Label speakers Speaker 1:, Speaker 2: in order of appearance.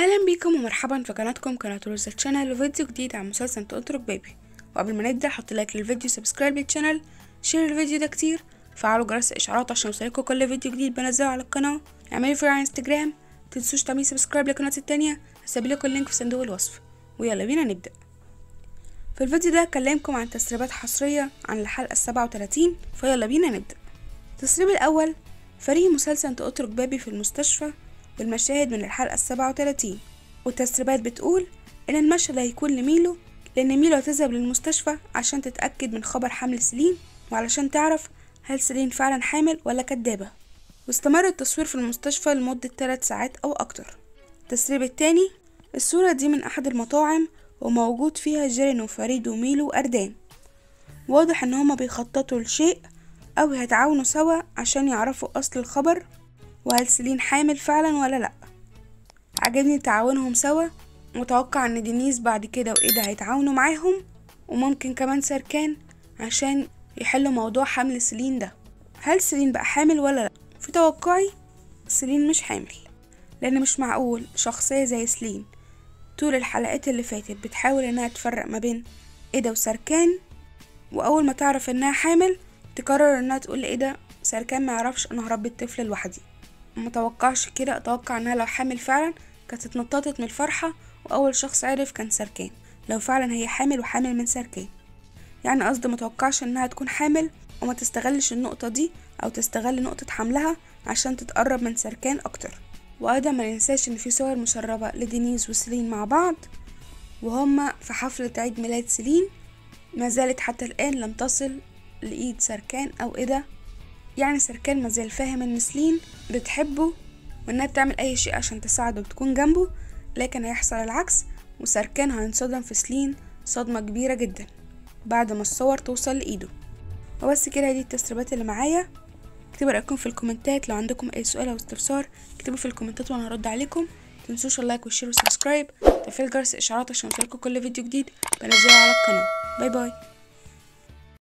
Speaker 1: اهلا بيكم ومرحبا في قناتكم قناة روزا تشانل وفيديو جديد عن مسلسل تترك بيبي وقبل ما نبدا حط لايك للفيديو سبسكرايب للشانل شير الفيديو ده كتير فعلوا جرس الاشعارات عشان يوصلكوا كل فيديو جديد بنزله على القناه اعملوا فولو على انستجرام متنسوش تعملوا سبسكرايب لقناتي التانية هسيبلكوا اللينك في صندوق الوصف ويلا بينا نبدا في الفيديو ده هكلمكم عن تسريبات حصرية عن الحلقة السبعة وتلاتين فيلا بينا نبدأ التسريب الأول فريق مسلسل تترك بابي في المستشفى بالمشاهد من الحلقة السبعة وتلاتين والتسريبات بتقول إن المشهد هيكون لميلو لأن ميلو هتذهب للمستشفى عشان تتأكد من خبر حمل سيلين وعلشان تعرف هل سيلين فعلا حامل ولا كدابة واستمر التصوير في المستشفى لمدة 3 ساعات أو أكتر التسريب التاني الصورة دي من أحد المطاعم وموجود فيها جيرين وفريد وميلو وأردان واضح إن هما بيخططوا لشيء أو هيتعاونوا سوا عشان يعرفوا أصل الخبر وهل سيلين حامل فعلا ولا لأ عجبني تعاونهم سوا متوقع ان دينيس بعد كده وإيدا هيتعاونوا معاهم وممكن كمان سركان عشان يحلوا موضوع حمل سيلين ده هل سيلين بقى حامل ولا لأ في توقعي سيلين مش حامل لأن مش معقول شخصية زي سيلين طول الحلقات اللي فاتت بتحاول انها تفرق ما بين إيدا وسركان وأول ما تعرف انها حامل تقرر انها تقول لإيدا سركان ما يعرفش انا هربي الطفل لوحدي متوقعش كده اتوقع انها لو حامل فعلا كانت اتنططت من الفرحة واول شخص عرف كان سركان لو فعلا هي حامل وحامل من سركان يعني قصدي متوقعش انها تكون حامل وما تستغلش النقطة دي او تستغل نقطة حملها عشان تتقرب من سركان اكتر وايضا ما ننساش ان في صور مسربة لدينيز وسيلين مع بعض وهما في حفلة عيد ميلاد سيلين ما زالت حتى الآن لم تصل لإيد سركان أو إيدا يعني سركان مازال فاهم ان سلين بتحبه وانها بتعمل اي شيء عشان تساعده وتكون جنبه لكن هيحصل العكس وسركان هينصدم في سلين صدمة كبيرة جدا بعد ما الصور توصل لإيده وبس كده دي التسريبات اللي معايا اكتبوا رأيكم في الكومنتات لو عندكم اي سؤال او استفسار اكتبوا في الكومنتات وانا هرد عليكم متنسوش اللايك والشير والسبسكرايب تفعيل جرس الاشعارات عشان يوصلكوا كل فيديو جديد بنزله على القناة باي باي